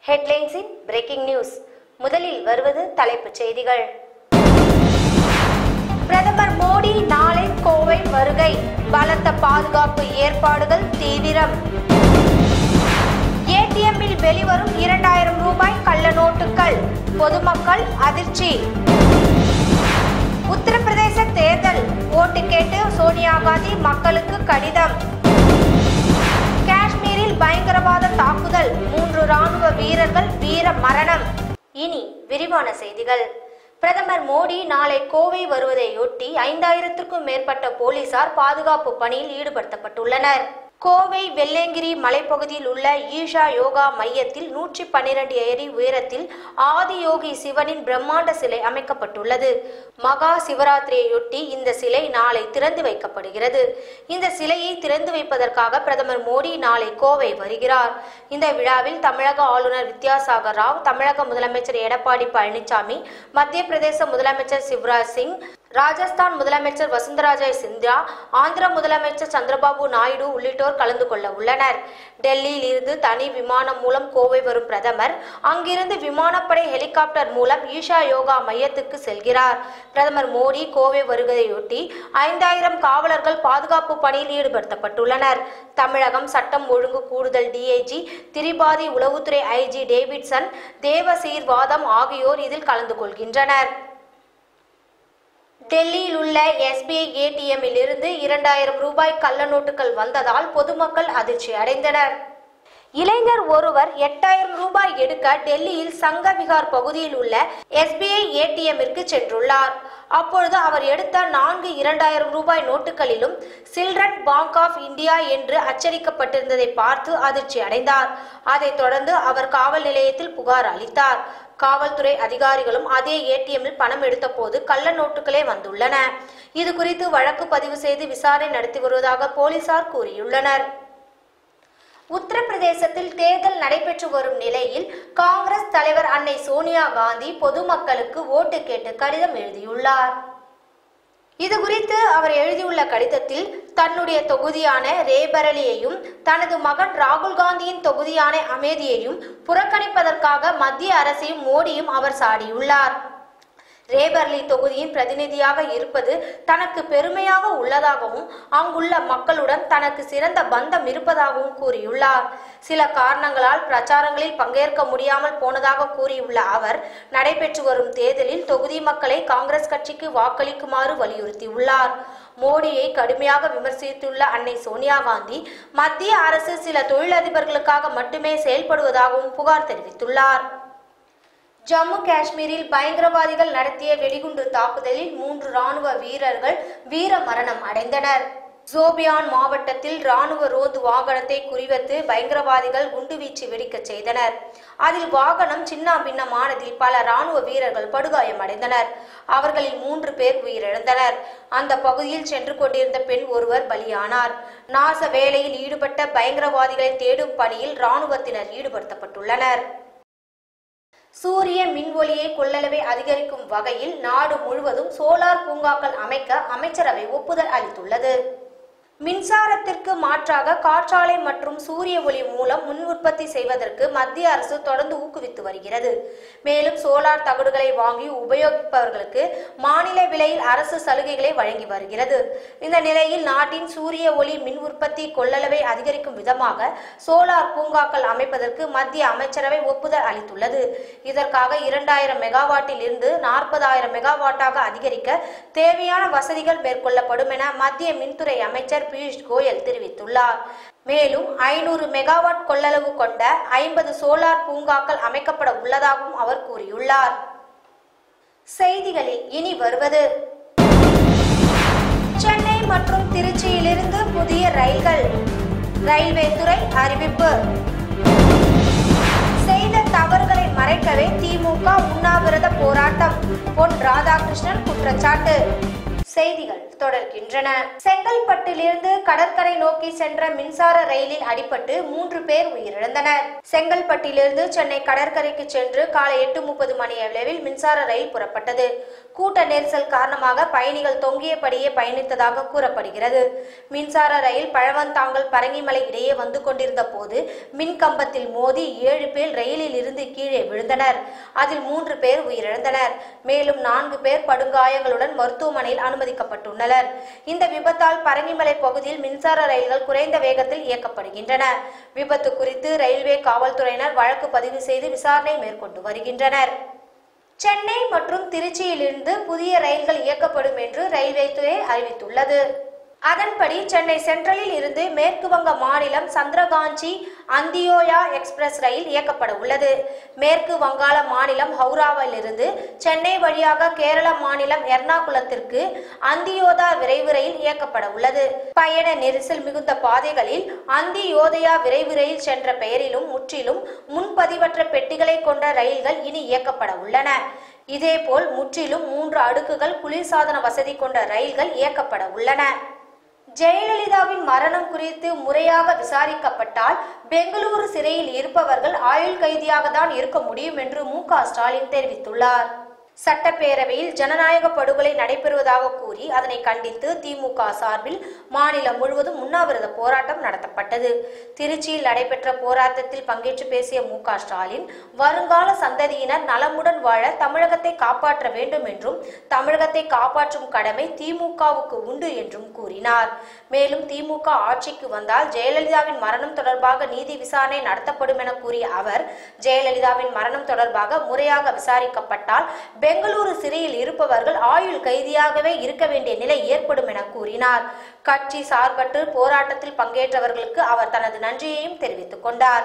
ஹெட்லைன்ஸின் breaking news முதலில் வருவது தலைப்புச் செய்திகள் பிரதமர் மோடி நாளை கோவை வருகை பலத்த பாதுகாப்பு ஏற்பாடுகள் தீவிரம் ஏடிஎம்மில் வெளிவரும் இரண்டாயிரம் ரூபாய் கள்ள நோட்டுகள் பொதுமக்கள் அதிர்ச்சி உத்தரப்பிரதேச தேர்தல் ஓட்டு கேட்டு சோனியா காந்தி மக்களுக்கு கடிதம் காஷ்மீரில் பயங்கரவாத தாக்குதல் மூன்று ராணுவ வீரர்கள் வீர மரணம் இனி விரிவான செய்திகள் பிரதமர் மோடி நாளை கோவை வருவதையொட்டி ஐந்தாயிரத்திற்கும் மேற்பட்ட போலீசார் பாதுகாப்பு பணியில் ஈடுபடுத்தப்பட்டுள்ளனர் கோவை வெள்ளங்கிரி மலைப்பகுதியில் உள்ள ஈஷா யோகா மையத்தில் நூற்றி பன்னிரண்டு அடி உயரத்தில் ஆதியோகி சிவனின் பிரம்மாண்ட சிலை அமைக்கப்பட்டுள்ளது மகா சிவராத்திரியையொட்டி இந்த சிலை நாளை திறந்து வைக்கப்படுகிறது இந்த சிலையை திறந்து வைப்பதற்காக பிரதமர் மோடி நாளை கோவை வருகிறார் இந்த விழாவில் தமிழக ஆளுநர் வித்யாசாகர் ராவ் தமிழக முதலமைச்சர் எடப்பாடி பழனிசாமி மத்திய பிரதேச முதலமைச்சர் சிவராஜ் சிங் ராஜஸ்தான் முதலமைச்சர் வசுந்தராஜா சிந்தியா ஆந்திர முதலமைச்சர் சந்திரபாபு நாயுடு உள்ளிட்டோர் கலந்து கொள்ள உள்ளனர் டெல்லியில் இருந்து தனி விமானம் மூலம் கோவை வரும் பிரதமர் அங்கிருந்து விமானப்படை ஹெலிகாப்டர் மூலம் ஈஷா யோகா மையத்துக்கு செல்கிறார் பிரதமர் மோடி கோவை வருவதையொட்டி ஐந்தாயிரம் காவலர்கள் பாதுகாப்பு பணியில் ஈடுபடுத்தப்பட்டுள்ளனர் தமிழகம் சட்டம் ஒழுங்கு கூடுதல் டிஐஜி திரிபாதி உளவுத்துறை ஐஜி டேவிட்சன் தேவசீர்வாதம் ஆகியோர் இதில் கலந்து கொள்கின்றனர் டெல்லியில் உள்ள எஸ்பிஐ ஏடிஎம்மில் இருந்து இரண்டாயிரம் ரூபாய் கள்ள நோட்டுகள் வந்ததால் பொதுமக்கள் அதிர்ச்சி அடைந்தனர் இளைஞர் ஒருவர் எட்டாயிரம் ரூபாய் எடுக்க டெல்லியில் சங்கவிகார் பகுதியில் உள்ள எஸ்பிஐ ஏடிஎம்மிற்கு சென்றுள்ளார் அப்பொழுது அவர் எடுத்த நான்கு இரண்டாயிரம் ரூபாய் நோட்டுகளிலும் சில்ட்ரன் பாங்க் ஆஃப் இந்தியா என்று அச்சடிக்கப்பட்டிருந்ததை பார்த்து அதிர்ச்சி அடைந்தார் அதைத் தொடர்ந்து அவர் காவல் நிலையத்தில் புகார் அளித்தார் காவல்துறை அதிகாரிகளும் அதே ஏடிஎம்மில் பணம் எடுத்தபோது கள்ள நோட்டுகளே வந்துள்ளன இது குறித்து வழக்கு பதிவு செய்து விசாரணை நடத்தி வருவதாக போலீசார் கூறியுள்ளனர் உத்தரப்பிரதேசத்தில் தேர்தல் நடைபெற்று வரும் நிலையில் காங்கிரஸ் தலைவர் அன்னை சோனியா காந்தி பொதுமக்களுக்கு ஓட்டு கேட்டு கடிதம் எழுதியுள்ளார் இது குறித்து அவர் எழுதியுள்ள கடிதத்தில் தன்னுடைய தொகுதியான ரேபரலியையும் தனது மகன் ராகுல் காந்தியின் தொகுதியான அமேதியையும் புறக்கணிப்பதற்காக மத்திய அரசையும் மோடியும் அவர் சாடியுள்ளார் ரேபர்லி தொகுதியின் பிரதிநிதியாக இருப்பது தனக்கு பெருமையாக உள்ளதாகவும் அங்குள்ள மக்களுடன் தனக்கு சிறந்த பந்தம் இருப்பதாகவும் கூறியுள்ளார் சில காரணங்களால் பிரச்சாரங்களில் பங்கேற்க முடியாமல் போனதாக கூறியுள்ள அவர் நடைபெற்று வரும் தேர்தலில் தொகுதி மக்களை காங்கிரஸ் கட்சிக்கு வாக்களிக்குமாறு வலியுறுத்தியுள்ளார் மோடியை கடுமையாக விமர்சித்துள்ள அன்னை சோனியா காந்தி மத்திய அரசு சில தொழிலதிபர்களுக்காக மட்டுமே செயல்படுவதாகவும் புகார் தெரிவித்துள்ளார் ஜம்மு காஷ்மீரில் பயங்கரவாதிகள் நடத்திய வெடிகுண்டு தாக்குதலில் மூன்று ராணுவ வீரர்கள் வீர மரணம் அடைந்தனர் ஜோபியான் மாவட்டத்தில் ராணுவ ரோந்து வாகனத்தை குறிவைத்து பயங்கரவாதிகள் குண்டுவீச்சு வெடிக்கச் செய்தனர் அதில் வாகனம் சின்ன பின்னமானதில் பல ராணுவ வீரர்கள் படுகாயமடைந்தனர் அவர்களில் மூன்று பேர் உயிரிழந்தனர் அந்த பகுதியில் சென்று கொண்டிருந்த பெண் ஒருவர் பலியானார் நாச வேலையில் ஈடுபட்ட பயங்கரவாதிகளை தேடும் பணியில் ராணுவத்தினர் ஈடுபடுத்தப்பட்டுள்ளனர் சூரிய மின்ஒலியை கொள்ளளவை அதிகரிக்கும் வகையில் நாடு முழுவதும் சோலார் பூங்காக்கள் அமைக்க அமைச்சரவை ஒப்புதல் அளித்துள்ளது மின்சாரத்திற்கு மாற்றாக காற்றாலை மற்றும் சூரிய ஒளி மூலம் மின் உற்பத்தி செய்வதற்கு மத்திய அரசு தொடர்ந்து ஊக்குவித்து வருகிறது மேலும் சோலார் தகடுகளை வாங்கி உபயோகிப்பவர்களுக்கு மாநில விலையில் அரசு சலுகைகளை வழங்கி வருகிறது இந்த நிலையில் நாட்டின் சூரிய ஒளி மின் உற்பத்தி கொள்ளளவை அதிகரிக்கும் விதமாக சோலார் பூங்காக்கள் அமைப்பதற்கு மத்திய அமைச்சரவை ஒப்புதல் அளித்துள்ளது இதற்காக இரண்டாயிரம் மெகாவாட்டில் இருந்து நாற்பதாயிரம் மெகாவாட்டாக அதிகரிக்க தேவையான வசதிகள் மேற்கொள்ளப்படும் என மத்திய மின்துறை அமைச்சர் பியூஷ் கோயல் தெரிவித்துள்ளார் மேலும் ஐநூறு மெகாவாட் கொள்ளளவு கொண்ட ஐம்பது சோலார் பூங்காக்கள் அமைக்கப்பட உள்ளதாகவும் அவர் கூறியுள்ளார் செய்திகளில் இனி வருவது சென்னை மற்றும் திருச்சியிலிருந்து புதிய ரயில்கள் ரயில்வே துறை அறிவிப்பு செய்த தவறுகளை மறைக்கவே திமுக உண்ணாவிரத போராட்டம் பொன் ராதாகிருஷ்ணன் குற்றச்சாட்டு செய்திகள் தொடர்கின்றன செங்கல்பட்டிலிருந்து கடற்கரை நோக்கி சென்ற மின்சார ரயிலில் அடிபட்டு மூன்று பேர் உயிரிழந்தனர் செங்கல்பட்டிலிருந்து சென்னை கடற்கரைக்கு சென்று காலை எட்டு முப்பது மணி அளவில் மின்சார ரயில் புறப்பட்டது கூட்ட நெரிசல் காரணமாக பயணிகள் தொங்கியபடியே பயணித்ததாக கூறப்படுகிறது மின்சார ரயில் பழவந்தாங்கல் பரங்கிமலை இடையே வந்து கொண்டிருந்த போது மின் கம்பத்தில் மோதி ஏழு பேர் ரயிலில் இருந்து கீழே விழுந்தனர் அதில் மூன்று பேர் உயிரிழந்தனர் மேலும் நான்கு பேர் படுகாயங்களுடன் மருத்துவமனையில் அனுமதிக்கப்பட்டுள்ளனர் இந்த விபத்தால் பரங்கிமலை பகுதியில் மின்சார ரயில்கள் குறைந்த வேகத்தில் இயக்கப்படுகின்றன விபத்து குறித்து ரயில்வே காவல்துறையினர் வழக்கு பதிவு செய்து விசாரணை மேற்கொண்டு வருகின்றனர் சென்னை மற்றும் திருச்சியிலிருந்து புதிய ரயில்கள் இயக்கப்படும் என்று ரயில்வே துறை அறிவித்துள்ளது அதன்படி சென்னை சென்ட்ரலில் இருந்து மேற்கு வங்க மாநிலம் சந்திரகாஞ்சி அந்தியோயா எக்ஸ்பிரஸ் ரயில் இயக்கப்பட உள்ளது மேற்கு வங்காள மாநிலம் ஹவுராவில் இருந்து சென்னை வழியாக கேரள மாநிலம் எர்ணாகுளத்திற்கு அந்தியோதா விரைவு ரயில் இயக்கப்பட உள்ளது பயண நெரிசல் மிகுந்த பாதைகளில் அந்தியோதயா விரைவு ரயில் சென்ற பெயரிலும் முற்றிலும் முன்பதிவற்ற பெட்டிகளை கொண்ட ரயில்கள் இனி இயக்கப்பட உள்ளன இதேபோல் முற்றிலும் மூன்று அடுக்குகள் குளிர்சாதன வசதி கொண்ட ரயில்கள் இயக்கப்பட உள்ளன ஜெயலலிதாவின் மரணம் குறித்து முறையாக விசாரிக்கப்பட்டால் பெங்களூரு சிறையில் இருப்பவர்கள் ஆயுள் கைதியாக தான் இருக்க முடியும் என்று மு க ஸ்டாலின் தெரிவித்துள்ளார் சட்டப்பேரவையில் ஜனநாயக படுகொலை நடைபெறுவதாக கூறி அதனை கண்டித்து திமுக சார்பில் மாநிலம் முழுவதும் உண்ணாவிரத போராட்டம் நடத்தப்பட்டது திருச்சியில் நடைபெற்ற போராட்டத்தில் பங்கேற்று பேசிய மு க ஸ்டாலின் வருங்கால சந்ததியினர் நலமுடன் வாழ தமிழகத்தை காப்பாற்ற வேண்டும் என்றும் தமிழகத்தை காப்பாற்றும் கடமை திமுகவுக்கு உண்டு என்றும் கூறினார் மேலும் திமுக ஆட்சிக்கு வந்தால் ஜெயலலிதாவின் மரணம் தொடர்பாக நீதி விசாரணை நடத்தப்படும் என கூறிய அவர் ஜெயலலிதாவின் மரணம் தொடர்பாக முறையாக விசாரிக்கப்பட்டால் பெங்களூரு சிறையில் இருப்பவர்கள் ஆயுள் கைதியாகவே இருக்க வேண்டிய நிலை ஏற்படும் என கூறினார் கட்சி சார்பற்று போராட்டத்தில் பங்கேற்றவர்களுக்கு அவர் தனது நன்றியையும் தெரிவித்துக் கொண்டார்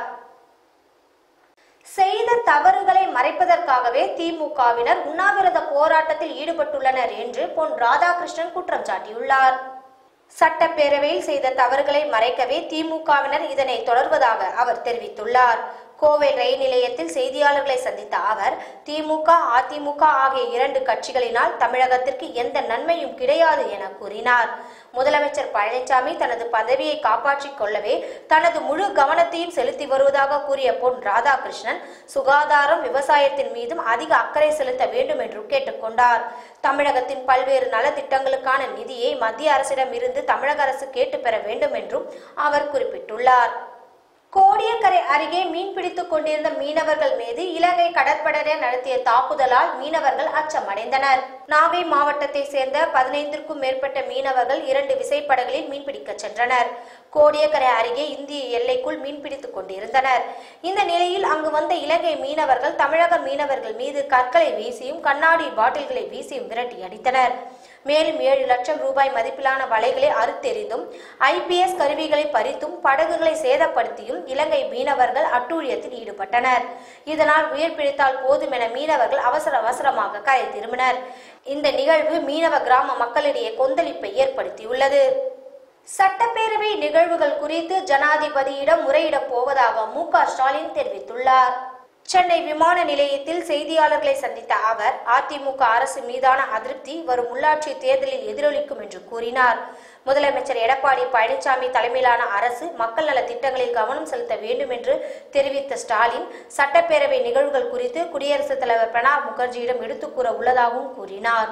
செய்த தவறுகளை மறைப்பதற்காகவே திமுகவினர் உண்ணாவிரத போராட்டத்தில் ஈடுபட்டுள்ளனர் என்று பொன் ராதாகிருஷ்ணன் குற்றம் சாட்டியுள்ளார் சட்டப்பேரவையில் செய்த தவறுகளை மறைக்கவே திமுகவினர் இதனை தொடர்வதாக அவர் தெரிவித்துள்ளார் கோவை ரயில் நிலையத்தில் செய்தியாளர்களை சந்தித்த அவர் திமுக அதிமுக ஆகிய இரண்டு கட்சிகளினால் தமிழகத்திற்கு எந்த நன்மையும் கிடையாது என கூறினார் முதலமைச்சர் பழனிசாமி தனது பதவியை காப்பாற்றிக் கொள்ளவே தனது முழு கவனத்தையும் செலுத்தி வருவதாக கூறிய பொன் ராதாகிருஷ்ணன் சுகாதாரம் விவசாயத்தின் மீதும் அதிக அக்கறை செலுத்த வேண்டும் என்றும் கேட்டுக்கொண்டார் தமிழகத்தின் பல்வேறு நலத்திட்டங்களுக்கான நிதியை மத்திய அரசிடம் இருந்து தமிழக அரசு கேட்டு பெற வேண்டும் என்றும் அவர் குறிப்பிட்டுள்ளார் கோடியக்கரை அருகே மீன்பிடித்துக் கொண்டிருந்த மீனவர்கள் மீது இலங்கை கடற்படையினர் நடத்திய தாக்குதலால் மீனவர்கள் அச்சமடைந்தனர் நாகை மாவட்டத்தை சேர்ந்த பதினைந்திற்கும் மேற்பட்ட மீனவர்கள் இரண்டு விசைப்படகுகளில் மீன்பிடிக்க சென்றனர் கோடியக்கரை அருகே இந்திய எல்லைக்குள் மீன்பிடித்துக் கொண்டிருந்தனர் இந்த நிலையில் அங்கு வந்த இலங்கை மீனவர்கள் தமிழக மீனவர்கள் மீது கற்களை வீசியும் கண்ணாடி பாட்டில்களை வீசியும் விரட்டி அடித்தனர் மேலும் ஏழு லட்சம் ரூபாய் மதிப்பிலான வலைகளை அறுத்தெறிந்தும் ஐபிஎஸ் கருவிகளை பறித்தும் படகுகளை சேதப்படுத்தியும் இலங்கை மீனவர்கள் அட்டூழியத்தில் ஈடுபட்டனர் இதனால் உயிர் பிழைத்தால் போதும் என மீனவர்கள் அவசர அவசரமாக கரை திரும்பினர் இந்த நிகழ்வு மீனவ கிராம மக்களிடையே கொந்தளிப்பை ஏற்படுத்தியுள்ளது சட்டப்பேரவை நிகழ்வுகள் குறித்து ஜனாதிபதியிடம் முறையிடப் போவதாக மு க ஸ்டாலின் தெரிவித்துள்ளார் சென்னை விமான நிலையத்தில் செய்தியாளர்களை சந்தித்த அவர் அதிமுக அரசு மீதான அதிருப்தி வரும் உள்ளாட்சி தேர்தலில் எதிரொலிக்கும் என்று கூறினார் முதலமைச்சர் எடப்பாடி பழனிசாமி தலைமையிலான அரசு மக்கள் நல திட்டங்களில் கவனம் செலுத்த வேண்டும் என்று தெரிவித்த ஸ்டாலின் சட்டப்பேரவை நிகழ்வுகள் குறித்து குடியரசுத் தலைவர் பிரணாப் முகர்ஜியிடம் எடுத்துக் கூற உள்ளதாகவும் கூறினார்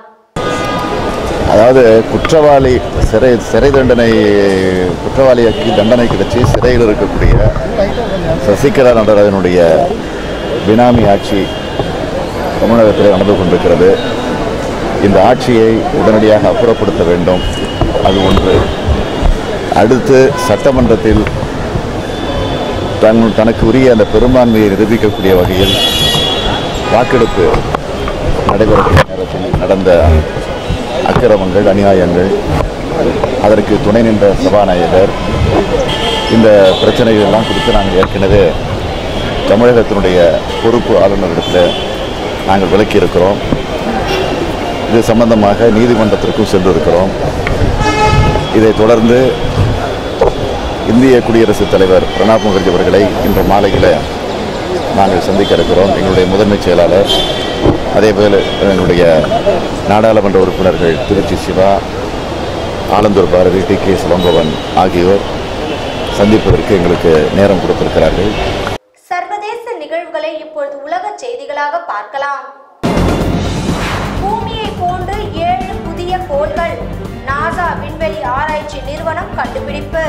அதாவது குற்றவாளி சிறை சிறை தண்டனை குற்றவாளியாக்கி தண்டனை கிடைச்சி சிறையில் இருக்கக்கூடிய சசிகலா நடராஜனுடைய பினாமி ஆட்சி தமிழகத்தில் நடந்து கொண்டிருக்கிறது இந்த ஆட்சியை உடனடியாக அப்புறப்படுத்த வேண்டும் அது ஒன்று அடுத்து சட்டமன்றத்தில் தன் தனக்கு உரிய அந்த பெரும்பான்மையை நிரூபிக்கக்கூடிய வகையில் வாக்கெடுப்பு நடைபெறக்கூடிய நேரத்தில் நடந்த அக்கிரமங்கள் அநியாயங்கள் அதற்கு துணை நின்ற சபாநாயகர் இந்த பிரச்சனைகள் எல்லாம் குறித்து நாங்கள் ஏற்கனவே தமிழகத்தினுடைய பொறுப்பு ஆளுநரிடத்தில் நாங்கள் விளக்கியிருக்கிறோம் இது சம்பந்தமாக நீதிமன்றத்திற்கும் சென்றிருக்கிறோம் இதைத் தொடர்ந்து இந்திய குடியரசுத் தலைவர் பிரணாப் முகர்ஜி அவர்களை இன்று மாலையில் நாங்கள் சந்திக்க இருக்கிறோம் எங்களுடைய முதன்மைச் செயலாளர் அதேபோல் எங்களுடைய நாடாளுமன்ற உறுப்பினர்கள் திருச்சி சிவா ஆலந்தூர் பாரதி டி கே சிலம்பவன் ஆகியோர் சந்திப்பதற்கு எங்களுக்கு நேரம் கொடுத்திருக்கிறார்கள் சர்வதேச நிகழ்வுகளை இப்பொழுது உலக செய்திகளாக பார்க்கலாம் பூமியை போன்று ஏழு புதிய கோள்கள் நாசா விண்வெளி ஆராய்ச்சி நிறுவனம் கண்டுபிடிப்பு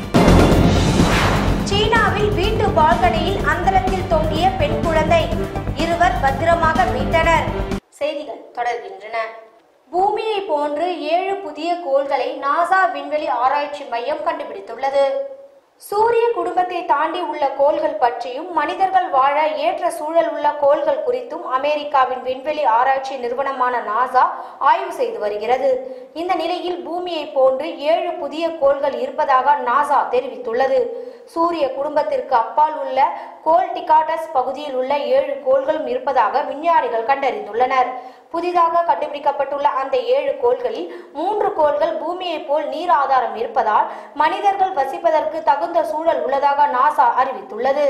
சீனாவில் வீட்டு பால்கனியில் அந்தரத்தில் தொங்கிய பெண் குழந்தை இருவர் பத்திரமாக மீட்டனர் செய்திகள் தொடர்கின்றன பூமியை போன்று ஏழு புதிய கோள்களை நாசா விண்வெளி ஆராய்ச்சி மையம் கண்டுபிடித்துள்ளது சூரிய குடும்பத்தை தாண்டி உள்ள கோள்கள் பற்றியும் மனிதர்கள் வாழ ஏற்ற சூழல் உள்ள கோள்கள் குறித்தும் அமெரிக்காவின் விண்வெளி ஆராய்ச்சி நிறுவனமான நாசா ஆய்வு செய்து வருகிறது இந்த நிலையில் பூமியை போன்று ஏழு புதிய கோள்கள் இருப்பதாக நாசா தெரிவித்துள்ளது சூரிய குடும்பத்திற்கு அப்பால் உள்ள கோல் டிகாட்டஸ் பகுதியில் உள்ள ஏழு கோள்களும் இருப்பதாக விஞ்ஞானிகள் கண்டறிந்துள்ளனர் புதிதாக கண்டுபிடிக்கப்பட்டுள்ள அந்த ஏழு கோள்களில் மூன்று கோள்கள் பூமியை போல் நீர் ஆதாரம் இருப்பதால் மனிதர்கள் வசிப்பதற்கு தகுந்த சூழல் உள்ளதாக நாசா அறிவித்துள்ளது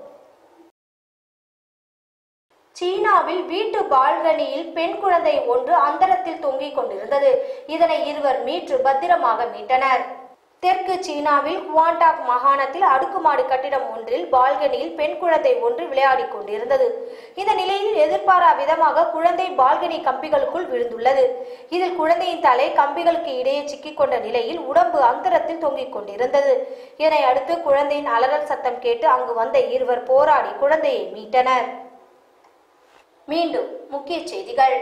சீனாவில் வீட்டு பால்கனியில் பெண் குழந்தை ஒன்று அந்தரத்தில் தொங்கிக் கொண்டிருந்தது இதனை இருவர் மீட்டு பத்திரமாக மீட்டனர் தெற்கு சீனாவில் குவாண்டாக் மாகாணத்தில் அடுக்குமாடி கட்டிடம் ஒன்றில் பால்கனியில் பெண் குழந்தை ஒன்று விளையாடிக் கொண்டிருந்தது இந்த நிலையில் எதிர்பாரா விதமாக குழந்தை பால்கனி கம்பிகளுக்குள் விழுந்துள்ளது இதில் குழந்தையின் தலை கம்பிகளுக்கு இடையே சிக்கிக்கொண்ட நிலையில் உடம்பு அந்தரத்தில் தொங்கிக் கொண்டிருந்தது இதனை அடுத்து குழந்தையின் அலறல் சத்தம் கேட்டு அங்கு வந்த இருவர் போராடி குழந்தையை மீட்டனர் மீண்டும் முக்கிய செய்திகள்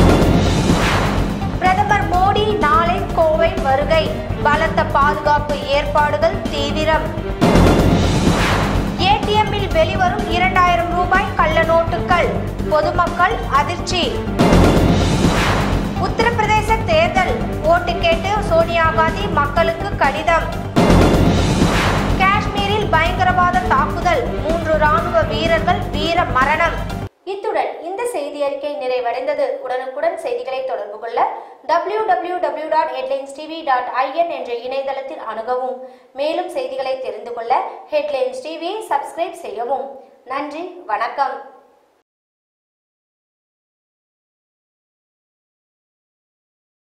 பிரதமர் மோடி நாளை கோவை வருகை பலத்த பாதுகாப்பு ஏற்பாடுகள் தீவிரம் ஏடிஎம்மில் வெளிவரும் இரண்டாயிரம் ரூபாய் கள்ள நோட்டுகள் பொதுமக்கள் அதிர்ச்சி உத்தரப்பிரதேச தேர்தல் ஓட்டு கேட்டு சோனியா காந்தி மக்களுக்கு கடிதம் காஷ்மீரில் பயங்கரவாத தாக்குதல் மூன்று ராணுவ வீரர்கள் வீர மரணம் இத்துடன் இந்த செய்தி அறிக்கை நிறைவடைந்தது உடனுக்குடன் செய்திகளை தொடர்பு கொள்ள W W W dot headlines TV dot I N என்ற இணையதளத்தில் அணுகவும் மேலும் செய்திகளை தெரிந்து கொள்ள ஹெட்லைன்ஸ் டிவியை சப்ஸ்கிரைப் செய்யவும் நன்றி வணக்கம்